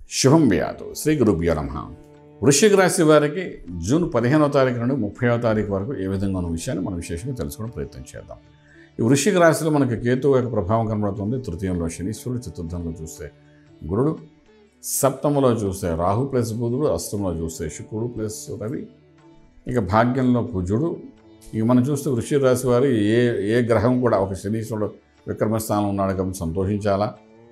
శుభం వ్యాధు శ్రీ గురుభ్యో నమ వృశ్చిక రాశి వారికి జూన్ పదిహేనవ తారీఖు నుండి ముప్పైవ తారీఖు వరకు ఏ విధంగా ఉన్న విషయాన్ని మనం విశేషంగా తెలుసుకోవడం ప్రయత్నం చేద్దాం ఈ వృశ్చిక రాశిలో మనకి కేతువు యొక్క ప్రభావం కనబడుతుంది తృతీయంలో శనీశ్వరుడు చతుర్థంలో చూస్తే గురుడు సప్తమలో చూస్తే రాహు ప్లస్ బుధుడు అష్టంలో చూస్తే శుక్రుడు ప్లస్ రవి ఇక భాగ్యంలో కుజుడు ఇక మనం చూస్తే వృశ్చిక రాశి వారు ఏ ఏ గ్రహం కూడా ఒక శనీశ్వరుడు విక్రమ స్థానం ఉన్నాడు కాబట్టి సంతోషించాలా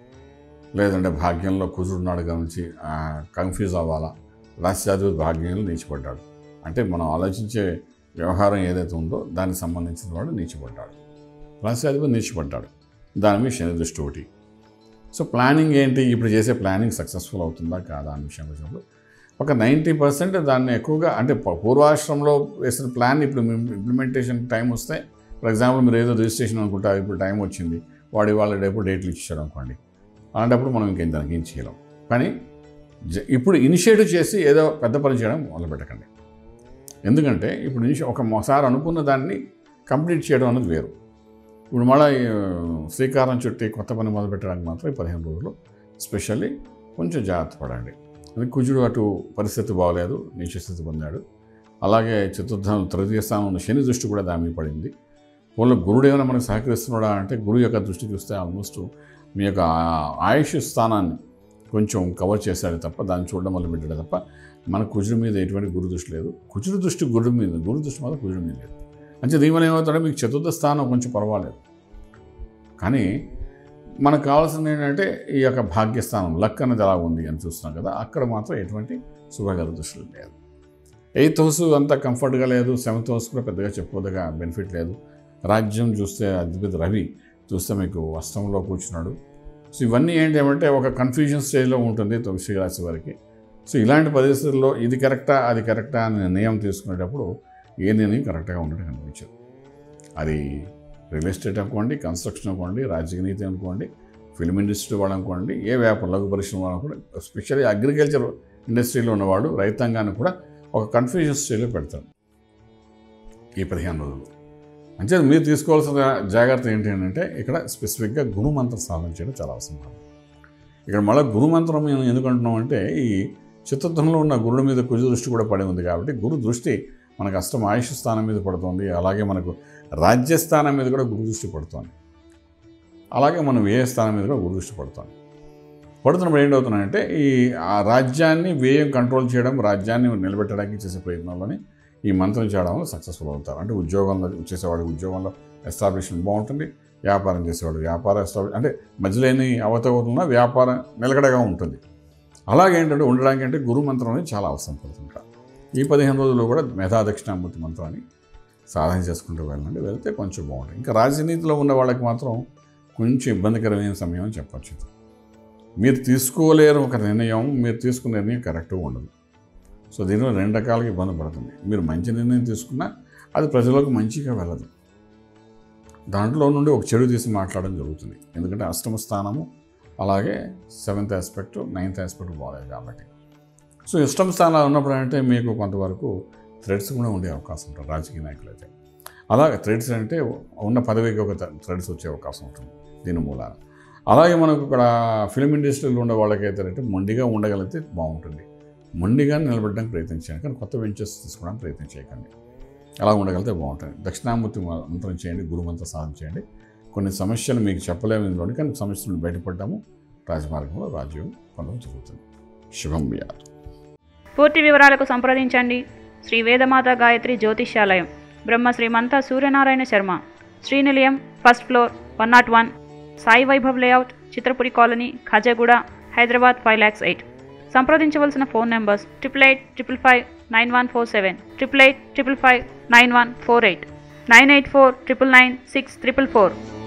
లేదంటే భాగ్యంలో కుజుడు ఉన్నాడు గమనించి కన్ఫ్యూజ్ అవ్వాలా రాష్ట్రాధిపతి భాగ్యంలో నీచిపడ్డాడు అంటే మనం ఆలోచించే వ్యవహారం ఏదైతే ఉందో దానికి సంబంధించిన వాడు నీచిపడ్డాడు రాష్ట్రాధిపతి నీచిపడ్డాడు దాని మీద శని దృష్టి ఒకటి సో ప్లానింగ్ ఏంటి ఇప్పుడు చేసే ప్లానింగ్ సక్సెస్ఫుల్ అవుతుందా కాదా అనే విషయం వచ్చినప్పుడు ఒక నైంటీ పర్సెంట్ దాన్ని ఎక్కువగా అంటే ప- పూర్వాశ్రమంలో వేసిన ప్లాన్ ఇప్పుడు ఇంప్లిమెంటేషన్ టైం వస్తే ఫర్ ఎగ్జాంపుల్ మీరు ఏదో రిజిస్ట్రేషన్ అనుకుంటా ఇప్పుడు టైం వచ్చింది వాడి వాళ్ళ రేపు డేట్లు ఇచ్చాడు అనుకోండి అలాంటప్పుడు మనం ఇంకేం దానికి ఏం చేయలేం కానీ జ- ఇప్పుడు ఇనిషియేటివ్ చేసి ఏదో పెద్ద పని చేయడం మొదలు పెట్టకండి ఎందుకంటే ఇప్పుడు ఇనిషి ఒక ఒకసారి అనుకున్న దాన్ని కంప్లీట్ చేయడం అనేది వేరు ఇప్పుడు మళ్ళీ శ్రీకారం చుట్టి కొత్త పని మొదలు పెట్టడానికి మాత్రం ఈ పదిహేను రోజులు స్పెషల్లీ కొంచెం జాగ్రత్త పడండి అది కుజుడు అటు పరిస్థితి బాగలేదు నీచస్థితి పొందాడు అలాగే చతుర్థం తృతీయ స్థానం ఉన్న శని దృష్టి కూడా దాని మీద పడింది వాళ్ళ గురుడు ఏమైనా మనకు సహకరిస్తున్నాడా అంటే గురువు యొక్క దృష్టి చూస్తే ఆల్మోస్ట్ మీ యొక్క ఆ- ఆయుష్ స్థానాన్ని కొంచెం కవర్ చేశాడు తప్ప దాన్ని చూడడం వల్ల పెట్టాడు తప్ప మన కుజుడి మీద ఎటువంటి గురు దృష్టి లేదు కుజుడి దృష్టి గురుడు మీద గురు దృష్టి మాత్రం కుజుడి మీద లేదు అంటే దీనివల్ల ఏమవుతాడో మీకు చతుర్థ స్థానం కొంచెం పర్వాలేదు కానీ మనకు కావాల్సింది ఏంటంటే ఈ యొక్క భాగ్యస్థానం లక్ అనేది ఎలా ఉంది అని చూస్తున్నాం కదా అక్కడ మాత్రం ఎటువంటి శుభగల దృష్టిలు లేదు ఎయిత్ హౌస్ అంత కంఫర్ట్గా లేదు సెవెంత్ హౌస్ కూడా పెద్దగా చెప్పుకోదగా బెనిఫిట్ లేదు రాజ్యం చూస్తే అద్భుత రవి చూస్తే మీకు అష్టంలో కూర్చున్నాడు సో ఇవన్నీ ఏంటంటే ఒక కన్ఫ్యూజన్ స్టేజ్లో ఉంటుంది వృశ్చిక రాశి వారికి సో ఇలాంటి పరిస్థితుల్లో ఇది కరెక్టా అది కరెక్టా అని నిర్ణయం తీసుకునేటప్పుడు ఏ నిర్ణయం కరెక్ట్గా ఉండడం కనిపించదు అది రియల్ ఎస్టేట్ అనుకోండి కన్స్ట్రక్షన్ అనుకోండి రాజకీయ నీతి అనుకోండి ఫిల్మ్ ఇండస్ట్రీ వాళ్ళు అనుకోండి ఏ వ్యాపారం లఘు పరిశ్రమ వాళ్ళు కూడా స్పెషల్లీ అగ్రికల్చర్ ఇండస్ట్రీలో ఉన్నవాడు రైతాంగాన్ని కూడా ఒక కన్ఫ్యూజన్ స్టేజ్లో పెడతాడు ఈ పదిహేను రోజులు అంటే మీరు తీసుకోవాల్సిన జాగ్రత్త ఏంటి అంటే ఇక్కడ స్పెసిఫిక్గా గురుమంత్ర సాధన చేయడం చాలా అవసరం ఇక్కడ మళ్ళీ గురుమంత్రం మేము ఎందుకంటున్నాం అంటే ఈ చిత్తత్వంలో ఉన్న గురుడు మీద కుజ దృష్టి కూడా పడి ఉంది కాబట్టి గురు దృష్టి మనకు అష్టం ఆయుష్ స్థానం మీద పడుతుంది అలాగే మనకు రాజ్యస్థానం మీద కూడా గురు దృష్టి పడుతుంది అలాగే మనం వ్యయ స్థానం మీద కూడా గురు దృష్టి పడుతుంది పడుతున్నప్పుడు ఏంటవుతున్నాయంటే ఈ ఆ రాజ్యాన్ని వ్యయం కంట్రోల్ చేయడం రాజ్యాన్ని నిలబెట్టడానికి చేసే ప్రయత్నంలోని ఈ మంత్రం చేయడం వల్ల సక్సెస్ఫుల్ అవుతారు అంటే ఉద్యోగంలో చేసేవాడు ఉద్యోగంలో ఎస్టాబ్లిష్మెంట్ బాగుంటుంది వ్యాపారం చేసేవాడు వ్యాపార ఎస్టాబ్లిష్ అంటే మధ్యలో ఎన్ని అవతవుతున్నా వ్యాపారం నిలకడగా ఉంటుంది అలాగే ఏంటంటే ఉండడానికి అంటే గురు మంత్రం అనేది చాలా అవసరం పడుతుంటారు ఈ పదిహేను రోజుల్లో కూడా మేధా దక్షిణామూర్తి మంత్రాన్ని సాధన చేసుకుంటూ వెళ్ళండి వెళ్తే కొంచెం బాగుంటుంది ఇంకా రాజనీతిలో ఉన్న వాళ్ళకి మాత్రం కొంచెం ఇబ్బందికరమైన సమయం అని చెప్పచ్చు మీరు తీసుకోలేరు ఒక నిర్ణయం మీరు తీసుకున్న నిర్ణయం కరెక్ట్గా ఉండదు సో దీనిలో రెండు రకాలుగా ఇబ్బంది పడుతుంది మీరు మంచి నిర్ణయం తీసుకున్నా అది ప్రజలకు మంచిగా వెళ్ళదు దాంట్లో నుండి ఒక చెడు తీసి మాట్లాడడం జరుగుతుంది ఎందుకంటే అష్టమ స్థానము అలాగే సెవెంత్ ఆస్పెక్ట్ నైన్త్ ఆస్పెక్ట్ బాగాలేదు కాబట్టి సో ఇష్టం స్థానాలు ఉన్నప్పుడు అంటే మీకు కొంతవరకు థ్రెడ్స్ కూడా ఉండే అవకాశం ఉంటుంది రాజకీయ నాయకులు అయితే అలాగే థ్రెడ్స్ అంటే ఉన్న పదవికి ఒక థ్రెడ్స్ వచ్చే అవకాశం ఉంటుంది దీని మూలాన అలాగే మనకు ఇక్కడ ఫిలిం ఇండస్ట్రీలో ఉండే వాళ్ళకైతే అంటే మొండిగా ఉండగలిగితే బాగుంటుంది మొండిగా నిలబడడానికి ప్రయత్నం చేయండి కానీ కొత్త వెంచర్స్ తీసుకోవడానికి ప్రయత్నం చేయకండి అలా ఉండగలిగితే బాగుంటుంది దక్షిణామూర్తి మంత్రం చేయండి గురుమంత్ర సాధన చేయండి కొన్ని సమస్యలు మీకు చెప్పలేము ఇందులోని కానీ సమస్యలను బయటపడ్డాము రాజమార్గంలో రాజ్యం పొందడం జరుగుతుంది శుభం వ్యాధి పూర్తి వివరాలకు సంప్రదించండి Shri Vedamata Gayatri Jyotishyalayam Brahma Srimantha Suryanarayana Sharma Srinilayam first floor one nought one Sai Vaibhav layout Chitrapuri colony Khajaguda Hyderabad five lakhs eight సంప్రదించవలసిన phone numbers triple eight triple five nine one four seven triple eight triple five nine one four eight nine eight four triple nine six triple four